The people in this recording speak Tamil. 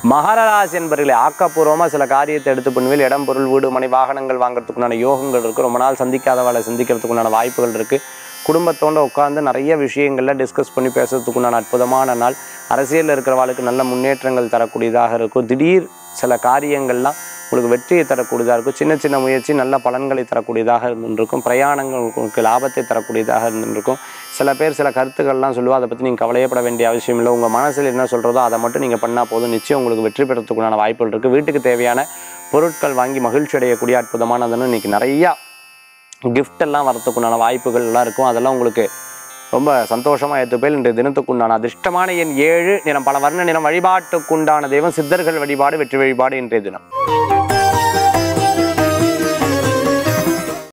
மகராசி என்பர்களே ஆக்கப்பூர்வமாக சில காரியத்தை எடுத்து பண்ணுவேல் இடம் பொருள் வீடு மனை வாகனங்கள் வாங்குறதுக்குண்டான யோகங்கள் இருக்குது ரொம்ப நாள் சந்திக்காதவளை சந்திக்கிறதுக்குண்டான வாய்ப்புகள் இருக்குது குடும்பத்தோடு உட்காந்து நிறைய விஷயங்களில் டிஸ்கஸ் பண்ணி பேசுறதுக்குண்டான அற்புதமான நாள் அரசியலில் இருக்கிறவாளுக்கு நல்ல முன்னேற்றங்கள் தரக்கூடியதாக இருக்கும் திடீர் சில காரியங்கள்லாம் உங்களுக்கு வெற்றியை தரக்கூடியதாக இருக்கும் சின்ன சின்ன முயற்சி நல்ல பலன்களை தரக்கூடியதாக இருந்திருக்கும் பிரயாணங்கள் உங்களுக்கு லாபத்தை தரக்கூடியதாக இருந்திருக்கும் சில பேர் சில கருத்துக்கள்லாம் சொல்லுவோம் அதை பற்றி நீங்கள் கவலையப்பட வேண்டிய அவசியம் இல்லை உங்கள் மனசில் என்ன சொல்கிறதோ அதை மட்டும் நீங்கள் பண்ணால் போதும் நிச்சயம் உங்களுக்கு வெற்றி பெறத்துக்குண்டான வாய்ப்புகள் இருக்குது வீட்டுக்கு தேவையான பொருட்கள் வாங்கி மகிழ்ச்சி அடையக்கூடிய அற்புதமானதுன்னு இன்றைக்கி நிறையா gift எல்லாம் வரத்துக்குண்டான வாய்ப்புகள் எல்லாம் இருக்கும் அதெல்லாம் உங்களுக்கு ரொம்ப சந்தோஷமாக ஏற்றுப்பேல் இன்றைய தினத்துக்குண்டான அதிர்ஷ்டமான எண் ஏழு நிறம் பல வர்ண நிறம் வழிபாட்டுக்குண்டான தெய்வம் சித்தர்கள் வழிபாடு வெற்றி வழிபாடு இன்றைய தினம்